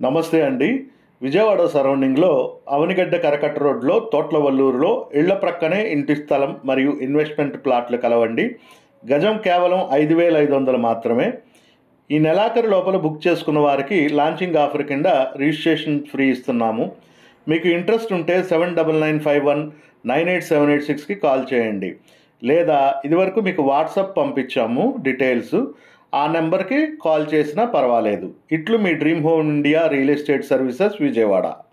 నమస్తే అండి విజయవాడ సరౌండింగ్లో అవనిగడ్డ కరకట్ట రోడ్లో తోట్లవల్లూరులో ఇళ్ల ప్రక్కనే ఇంటి స్థలం మరియు ఇన్వెస్ట్మెంట్ ప్లాట్లు కలవండి గజం కేవలం ఐదు వేల ఐదు వందలు మాత్రమే ఈ నెలాఖరు లోపల బుక్ చేసుకున్న వారికి లాంచింగ్ ఆఫర్ కింద రిజిస్ట్రేషన్ ఫ్రీ ఇస్తున్నాము మీకు ఇంట్రెస్ట్ ఉంటే seven double nine five one nine eight seven eight సిక్స్కి కాల్ చేయండి లేదా ఇదివరకు మీకు వాట్సాప్ పంపించాము డీటెయిల్స్ ఆ నెంబర్కి కాల్ చేసినా పర్వాలేదు ఇట్లు మీ dream home India real estate services Vijayawada